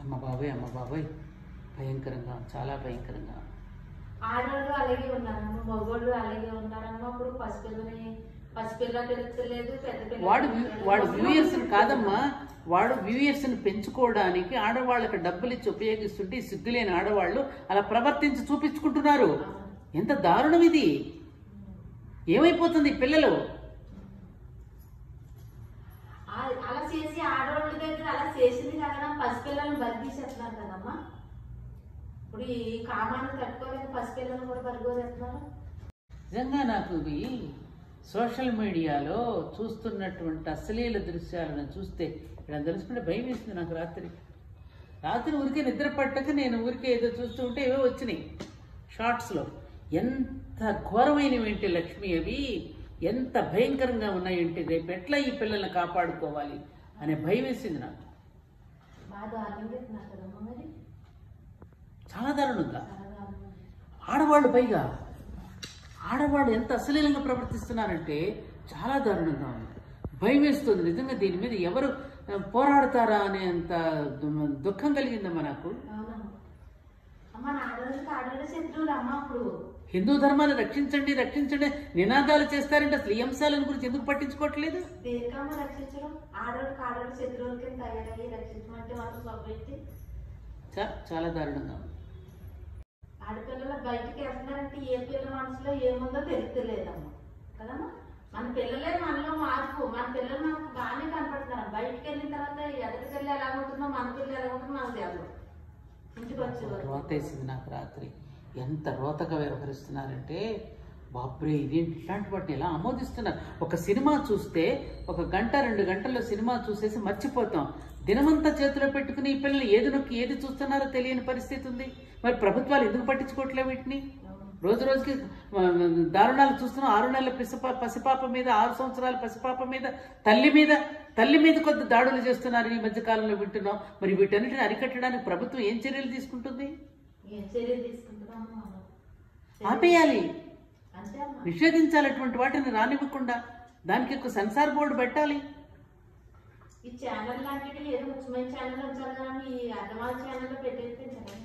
అమ్మ బాబాయ్ అమ్మ బాబాయ్ భయంకరంగా చాలా భయంకరంగా ఆడవాళ్ళు అలాగే ఉన్నారమ్మ మగవాళ్ళు అలాగే ఉన్నారమ్మ అప్పుడు పసిపిల్లని పసిపిల్ల తెలుస్తలేదు పెద్ద పిల్ల వాడు వాడు తెలుస్తలేదు. వ్యూయర్స్ కాదమ్మా వాడు వ్యూయర్స్ ని పెంచుకోవడానికి ఆడవాళ్ళకి డబ్బులు ఇచ్చి ఉపయోగిస్తుంటే ఈ సిగ్గులేని ఆడవాళ్ళు అలా ప్రవర్తించి చూపించుకుంటున్నారు ఎంత దారుణం ఇది ఏమైపోతుంది ఈ పిల్లలు ఆ- అలా చేసి ఆడవాళ్ళ దగ్గర అలా చేసింది కదా పసిపిల్లల్ని బలితీసేస్తున్నారు కదమ్మా ఇప్పుడు ఈ కామాన్ని తట్టుకోలేని పసిపిల్లల్ని కూడా బలిగోరేస్తున్నారు నిజంగా నాకు ఇవి సోషల్ మీడియాలో చూస్తున్నటువంటి అశ్లీల దృశ్యాలను చూస్తే ఇక్కడ తెలుసుకుంటే భయం వేసింది నాకు రాత్రి రాత్రి ఊరికే నిద్ర పట్టక నేను ఊరికే ఏదో చూస్తూ ఉంటే ఏవో వచ్చినాయి షార్ట్స్లో ఎంత ఘోరమైనవి ఏంటి లక్ష్మి అవి ఎంత భయంకరంగా ఉన్నాయంటే రేపు ఎట్లా ఈ పిల్లల్ని కాపాడుకోవాలి అనే భయం వేసింది నాకు బాగా దారుణంగా ఇస్తున్నారు కదమ్మా మరి చాలా దారుణంగా చాలా దారుణంగా. ఆడవాళ్ళు పైగా ఆడవాళ్ళు ఎంత అశ్లీలంగా ప్రవర్తిస్తున్నారంటే చాలా దారుణంగా ఉంది భయం వేస్తుంది నిజంగా దీని మీద ఎవరు ఆ, పోరాడతారా అనే అంత దు- దుఃఖం కలిగిందమ్మా నాకు అవునమ్మా అమ్మ నా ఆడవాళ్ళకి ఆడవాళ్ళ శత్రువులు అమ్మ అప్పుడు హిందూ ధర్మాన్ని రక్షించండి రక్షించండి నినాదాలు చేస్తారంటే అసలు ఈ అంశాలను గురించి ఎందుకు పట్టించుకోవట్లేదు దేనికమ్మ రక్షించడం ఆడవాళ్ళకి ఆడవాళ్ళ శత్రువుల కింద తయారయ్యి రక్షించమంటే మాత్రం సొబ్బెట్టి చా- చాలా దారుణంగా ఉంది ఆడపిల్లలు బయటికి వెళ్తున్నారంటే ఏ పిల్ల మనసులో ఏముందో తెలుస్తలేదమ్మా కదమ్మా మన పిల్లలే మనలో మార్పు మన పిల్లలు మనకు బాగానే కనపడుతున్నారు బయటికి వెళ్ళిన తర్వాత ఎదుటికి వెళ్ళి ఎలా ఉంటుందో మన పిల్లలు ఎలా ఉంటుందో మనకు తెలియదు ఇంటికి వచ్చేవారు రోత వేసింది నాకు రాత్రి ఎంత రోతగా వ్యవహరిస్తున్నారంటే బాబ్రే ఇదేంటి ఇట్లాంటి వాటిని ఎలా ఆమోదిస్తున్నారు ఒక సినిమా చూస్తే ఒక గంట రెండు గంటల్లో సినిమా చూసేసి మర్చిపోతాం దినమంతా చేతిలో పెట్టుకుని ఈ పిల్లలు ఏది నొక్కి ఏది చూస్తున్నారో తెలియని పరిస్థితి ఉంది మరి ప్రభుత్వాలు ఎందుకు పట్టించుకోవట్లే వీటిని రోజు రోజుకి ఆ, దారుణాలు చూస్తున్నాం ఆరు నెలల పిసప పసిపాప మీద ఆరు సంవత్సరాల పసిపాప మీద తల్లి మీద తల్లి మీద కొద్ది దాడులు చేస్తున్నారు ఈ మధ్య కాలంలో వింటున్నాం మరి వీటన్నిటిని అరికట్టడానికి ప్రభుత్వం ఏం చర్యలు తీసుకుంటుంది ఏం చర్యలు తీసుకుంటున్నాము మనం ఆపేయాలి అంతే అమ్మా నిషేధించాలి అటువంటి వాటిని రానివ్వకుండా దానికి ఒక సెన్సార్ బోర్డు పెట్టాలి ఈ ఛానల్ లాంటివి ఏదో ముఖ్యమైన ఛానల్ ఉంచాలి కానీ ఈ అర్థమాల ఛానల్లో పెట్టేస్తే